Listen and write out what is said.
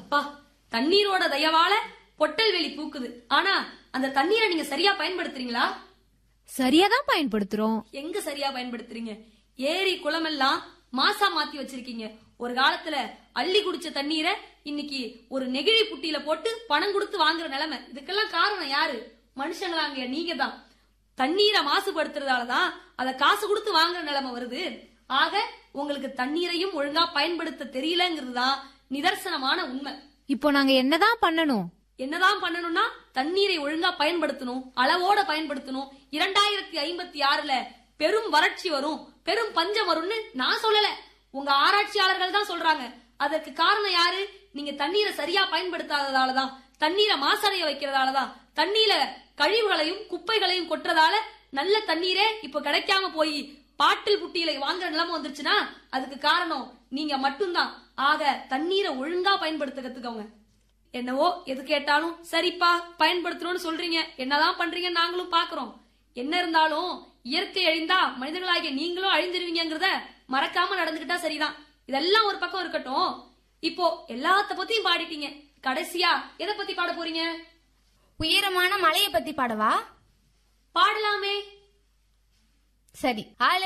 அப்பா தண்ணீரோட தயவால பொட்டல் வெளி பூக்குது ஆனா அந்த தண்ணீரை நீங்க சரியா பயன்படுத்துறீங்களா சரியா தான் பயன்படுத்துறோம் எங்க சரியா பயன்படுத்துறீங்க ஏரி குளமெல்லாம் மாசா மாத்தி வச்சிருக்கீங்க ஒரு காலத்துல அள்ளி குடிச்ச தண்ணீரை இன்னைக்கு ஒரு நெகிழி புட்டியில போட்டு பணம் கொடுத்து வாங்குற நிலைமை இதுக்கெல்லாம் காரணம் யாரு மனுஷங்களாங்க நீங்க தான் தண்ணீரை மாசுபடுத்துறதாலதான் அத காசு கொடுத்து வாங்குற நிலைமை வருது ஆக உங்களுக்கு தண்ணீரையும் ஒழுங்கா பயன்படுத்த தெரியலங்கிறது தான் நிதர்சனமான உண்மை இப்போ நாங்க என்னதான் பண்ணணும் என்னதான் பண்ணணும்னா தண்ணீரை ஒழுங்கா பயன்படுத்தணும் அளவோட பயன்படுத்தணும் இரண்டாயிரத்தி ஐம்பத்தி ஆறுல பெரும் வறட்சி வரும் பெரும் பஞ்சம் வரும்னு நான் சொல்லல உங்க ஆராய்ச்சியாளர்கள் தான் சொல்றாங்க அதற்கு காரணம் யாரு நீங்க தண்ணீரை சரியா பயன்படுத்தாததாலதான் தண்ணீரை மாசடைய வைக்கிறதாலதான் தண்ணீர கழிவுகளையும் குப்பைகளையும் கொட்டுறதால நல்ல தண்ணீரே இப்ப கிடைக்காம போய் பாட்டில் புட்டியில வாங்குற நிலைமை வந்துருச்சுன்னா அதுக்கு காரணம் நீங்க மட்டும்தான் ஆக தண்ணீரை ஒழுங்கா பயன்படுத்த கத்துக்கோங்க என்னவோ எது கேட்டாலும் சரிப்பா பயன்படுத்தணும்னு சொல்றீங்க என்னதான் பண்றீங்க நாங்களும் பாக்குறோம் என்ன இருந்தாலும் இயற்கை அழிந்தா மனிதர்களாகிய நீங்களும் அழிஞ்சிருவீங்கங்கிறத மறக்காம நடந்துகிட்டா சரிதான் இதெல்லாம் ஒரு பக்கம் இருக்கட்டும் இப்போ எல்லாத்த பத்தியும் பாடிட்டீங்க கடைசியா எதை பத்தி பாட போறீங்க உயரமான மலையை பத்தி பாடவா பாடலாமே சரி ஆல